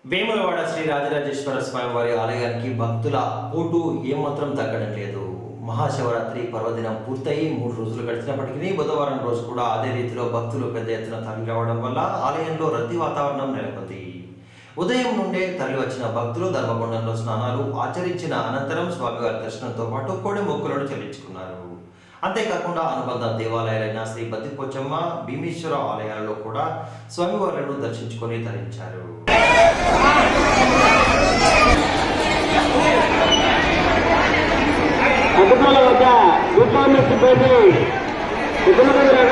వేములవాడ శ్రీ రాజరాజేశ్వర స్వామి వారి ఆలయానికి భక్తుల పోటు ఏమాత్రం తగ్గడం లేదు మహాశివరాత్రి పర్వదినం పూర్తయి మూడు రోజులు గడిచినప్పటికీ బుధవారం రోజు కూడా అదే రీతిలో భక్తులు పెద్ద ఎత్తున తరలి రావడం వల్ల ఆలయంలో రద్దీ వాతావరణం నెలకొంది ఉదయం నుండే తరలి వచ్చిన భక్తులు ధర్మగుండంలో స్నానాలు ఆచరించిన అనంతరం స్వామివారి దర్శనంతో పాటు కోడి మొక్కులను చెల్లించుకున్నారు అంతేకాకుండా అనుబంధ దేవాలయాలైన శ్రీ బద్దిపోచమ్మ భీమేశ్వర ఆలయాలలో కూడా స్వామివారులను దర్శించుకొని తరించారు అధికారుల వద్ద గుర్రాన్ని సిబ్బంది ఇబ్బంది